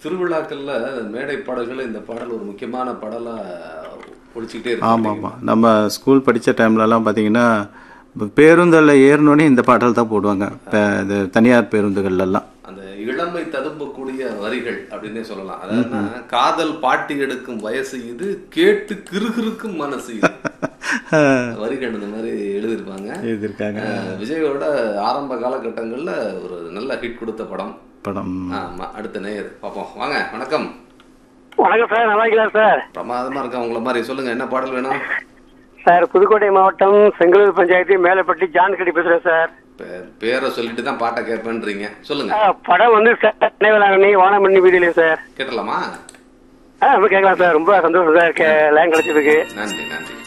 திருவிழாக்கள்ல மேடை பாடல்கள் இந்த பாடல் ஒரு முக்கியமான பாடலா ஒழிச்சுக்கிட்டே ஆமாம் இருக்கு ஆமாம் நம்ம ஸ்கூல் படித்த டைம்லலாம் பார்த்தீங்கன்னா பேருந்தில் ஏறினோடனே இந்த பாடல் தான் போடுவாங்க இப்போ இது தனியார் பேருந்துகள்லாம் அந்த இளமை ததும்பக்கூடிய வரிகள் அப்படின்னே சொல்லலாம் அதாவது காதல் பாட்டி எடுக்கும் வயசு இது கேட்டு கிறுகிறுக்கும் மனசு இது வரிகள் இந்த மாதிரி எழுதியிருப்பாங்க எழுதியிருக்காங்க அஹ், விஜயோட ஆரம்ப காலகட்டங்கள்ல ஒரு நல்ல ஹிட் கொடுத்த படம் படம் ஆமா அடுத்த நேயர் பார்ப்போம் வாங்க வணக்கம் வணக்கம் சார் நல்லா இருக்கீங்களா சார் பிரமாதமா இருக்கேன் உங்களை மாதிரி சொல்லுங்க என்ன பாடல் வேணும் சார் புதுக்கோட்டை மாவட்டம் செங்கலூர் பஞ்சாயத்து மேலப்பட்டி ஜான் கடி பேசுறேன் சார் பே- பேரை சொல்லிட்டு தான் பாட்டை கேட்பேன்றீங்க சொல்லுங்க ஆ, படம் வந்து சார் நினைவலாங்கண்ணி வானமண்ணி வீதியிலே சார் கேட்டலாமா ஆ ரொம்ப கேட்கலாம் சார் ரொம்ப சந்தோஷம் சார் லைன் கிடைச்சதுக்கு நன்றி நன்றி